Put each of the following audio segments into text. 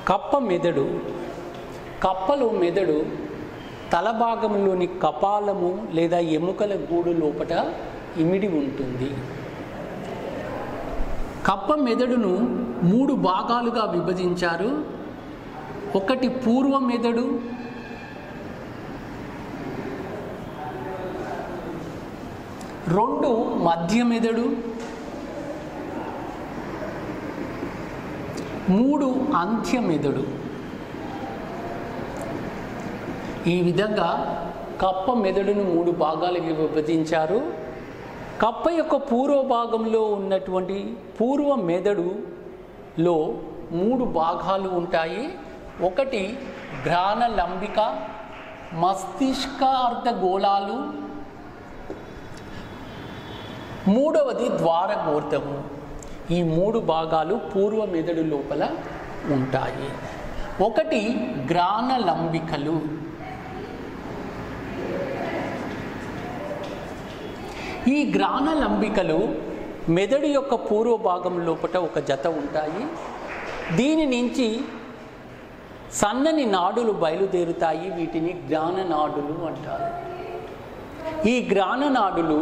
కప్ప మెదడు కప్పలో మెదడు తల భాగంలోని కపాలము లేదా ఎముకల గూడు లోపట ఇమిడి ఉంటుంది కప్ప మెదడును మూడు భాగాలుగా విభజించారు ఒకటి పూర్వ మెదడు రెండు మధ్య మెదడు మూడు అంత్య మెదడు ఈ విధంగా కప్ప మెదడును మూడు భాగాలుగా విభజించారు కప్ప యొక్క పూర్వ భాగంలో ఉన్నటువంటి పూర్వ మెదడులో మూడు భాగాలు ఉంటాయి ఒకటి ఘ్రాణ లంబిక మస్తిష్క అర్ధగోళాలు మూడవది ద్వారగోర్ధము ఈ మూడు భాగాలు పూర్వ మెదడు లోపల ఉంటాయి ఒకటి గ్రాణ లంబికలు ఈ గ్రాణ లంబికలు మెదడు యొక్క పూర్వ భాగం లోపల ఒక జత ఉంటాయి దీని నుంచి సన్నని నాడులు బయలుదేరుతాయి వీటిని జ్ఞాన నాడులు అంటారు ఈ గ్రాణ నాడులు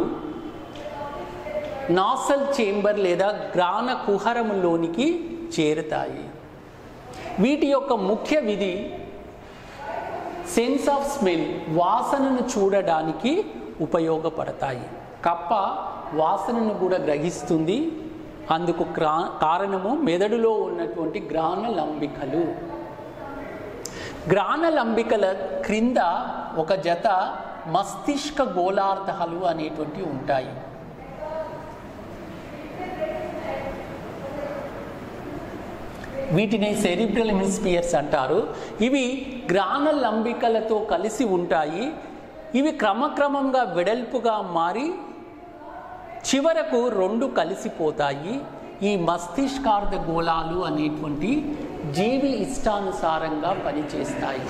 నాసల్ చేంబర్ లేదా గ్రాణ కుహరములోనికి చేరుతాయి వీటి యొక్క ముఖ్య విధి సెన్స్ ఆఫ్ స్మెల్ వాసనను చూడడానికి ఉపయోగపడతాయి కప్ప వాసనను కూడా గ్రహిస్తుంది అందుకు క్రా కారణము మెదడులో ఉన్నటువంటి గ్రాణ లంబికలు గ్రాణ లంబికల క్రింద ఒక జత మస్తిష్క గోళార్ధాలు అనేటువంటివి ఉంటాయి వీటిని సెరిబ్రల్ హెమిస్పియర్స్ అంటారు ఇవి గ్రాణ లంబికలతో కలిసి ఉంటాయి ఇవి క్రమక్రమంగా వెడల్పుగా మారి చివరకు రెండు కలిసిపోతాయి ఈ మస్తిష్కార్ధ గోళాలు అనేటువంటి జీవి ఇష్టానుసారంగా పనిచేస్తాయి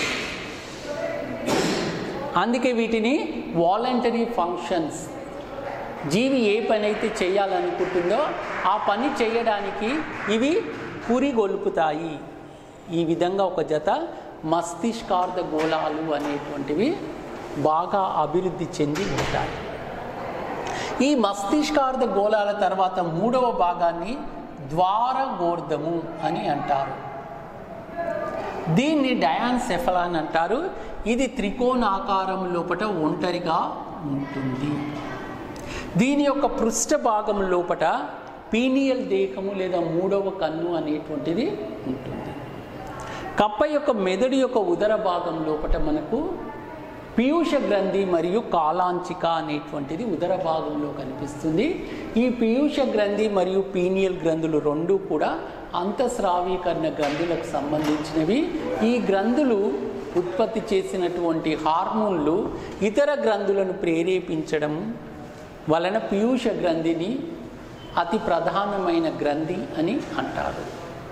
అందుకే వీటిని వాలంటరీ ఫంక్షన్స్ జీవి ఏ పని అయితే చేయాలనుకుంటుందో ఆ పని చేయడానికి ఇవి పురిగొల్పుతాయి ఈ విధంగా ఒక జత మస్తిష్కార్ధ గోళాలు అనేటువంటివి బాగా అభివృద్ధి చెంది ఉంటాయి ఈ మస్తిష్కార్ధ గోళాల తర్వాత మూడవ భాగాన్ని ద్వారగోర్ధము అని అంటారు దీన్ని డయాన్సెఫలాన్ అంటారు ఇది త్రికోణాకారం లోపల ఒంటరిగా ఉంటుంది దీని యొక్క పృష్ఠ భాగం లోపల పీనియల్ దేహము లేదా మూడవ కన్ను అనేటువంటిది ఉంటుంది కప్ప యొక్క మెదడు యొక్క ఉదర భాగం లోపల మనకు పీయూష గ్రంథి మరియు కాలాంచిక అనేటువంటిది ఉదర భాగంలో కనిపిస్తుంది ఈ పీయూష గ్రంథి మరియు పీనియల్ గ్రంథులు రెండు కూడా అంతఃస్రావీకరణ గ్రంథులకు సంబంధించినవి ఈ గ్రంథులు ఉత్పత్తి చేసినటువంటి హార్మోన్లు ఇతర గ్రంథులను ప్రేరేపించడం వలన పీయూష గ్రంథిని అతి ప్రధానమైన గ్రంథి అని అంటారు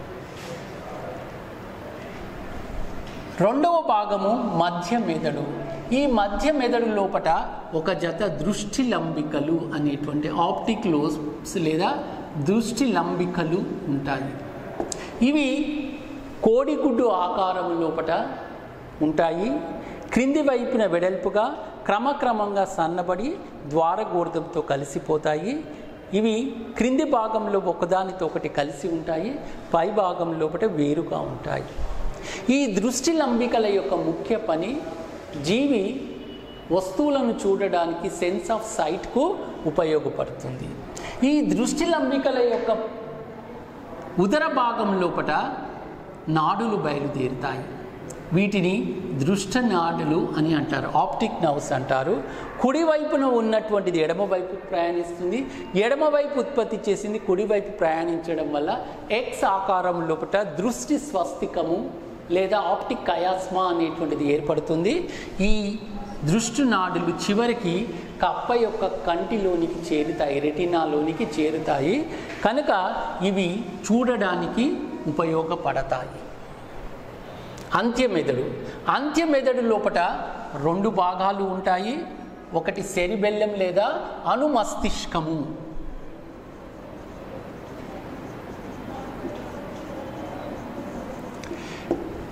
రెండవ భాగము మధ్య మెదడు ఈ మధ్య మెదడు లోపట ఒక జత దృష్టి లంబికలు అనేటువంటి ఆప్టిక్ లోబ్స్ లేదా దృష్టి లంబికలు ఉంటాయి ఇవి కోడిగుడ్డు ఆకారం లోపట ఉంటాయి క్రింది వైపున వెడల్పుగా క్రమక్రమంగా సన్నబడి ద్వారగోర్ధంతో కలిసిపోతాయి ఇవి క్రింది భాగంలో ఒకదానితో ఒకటి కలిసి ఉంటాయి పై భాగం లోపల వేరుగా ఉంటాయి ఈ దృష్టి లంబికల యొక్క ముఖ్య పని జీవి వస్తువులను చూడడానికి సెన్స్ ఆఫ్ సైట్కు ఉపయోగపడుతుంది ఈ దృష్టి లంబికల యొక్క ఉదర భాగం లోపట నాడులు బయలుదేరుతాయి వీటిని దృష్ట నాడులు అని అంటారు ఆప్టిక్ నర్వ్స్ అంటారు కుడివైపున ఉన్నటువంటిది ఎడమవైపు ప్రయాణిస్తుంది ఎడమవైపు ఉత్పత్తి చేసింది కుడివైపు ప్రయాణించడం వల్ల ఎక్స్ ఆకారం లోపల దృష్టి స్వస్తికము లేదా ఆప్టిక్ కయాస్మా అనేటువంటిది ఏర్పడుతుంది ఈ దృష్టి నాడులు చివరికి కప్ప యొక్క కంటిలోనికి చేరుతాయి రెటినాలోనికి చేరుతాయి కనుక ఇవి చూడడానికి ఉపయోగపడతాయి అంత్యమెదడు అంత్యమెదడు లోపట రెండు భాగాలు ఉంటాయి ఒకటి సెరిబెల్లం లేదా అనుమస్తిష్కము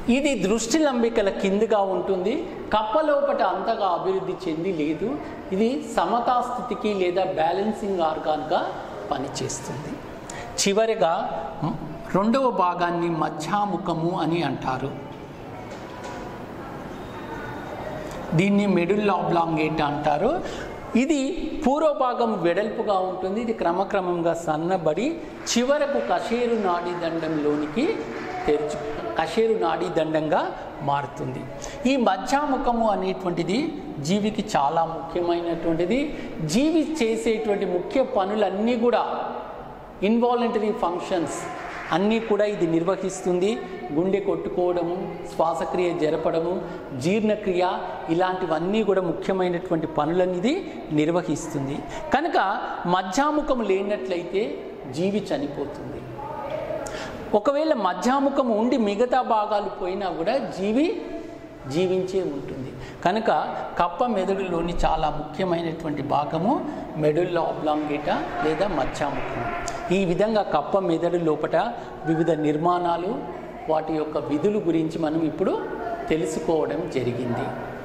ఇది దృష్టి లంబికల కిందిగా ఉంటుంది కప్ప లోపట అంతగా అభివృద్ధి చెంది లేదు ఇది సమతా స్థితికి లేదా బ్యాలెన్సింగ్ ఆర్గాన్గా పనిచేస్తుంది చివరిగా మ్, రెండవ భాగాన్ని మధ్యాముఖము అని అంటారు దీన్ని మిడిల్ ఆబ్లాంగేట్ అంటారు ఇది పూర్వ భాగం వెడల్పుగా ఉంటుంది ఇది క్రమక్రమంగా సన్నబడి చివరకు కషేరు నాడీ దండంలోనికి తెరుచు కషేరు నాడీ దండంగా మారుతుంది ఈ మధ్యాముఖము అనేటువంటిది జీవికి చాలా ముఖ్యమైనటువంటిది జీవి చేసేటువంటి ముఖ్య పనులన్నీ కూడా ఇన్వాలంటరీ ఫంక్షన్స్ అన్నీ కూడా ఇది నిర్వహిస్తుంది గుండె కొట్టుకోవడము శ్వాసక్రియ జరపడము జీర్ణక్రియ ఇలాంటివన్నీ కూడా ముఖ్యమైనటువంటి పనులను ఇది నిర్వహిస్తుంది కనుక మధ్యాముఖం లేనట్లయితే జీవి చనిపోతుంది ఒకవేళ మధ్యాముఖం ఉండి మిగతా భాగాలు పోయినా కూడా జీవి జీవించే ఉంటుంది కనుక కప్ప మెదడులోని చాలా ముఖ్యమైనటువంటి భాగము మెడుల్లో ఆబ్లాంగేట లేదా మధ్యాముఖం ఈ విధంగా కప్ప మెదడు లోపట వివిధ నిర్మాణాలు వాటి యొక్క విధులు గురించి మనం ఇప్పుడు తెలుసుకోవడం జరిగింది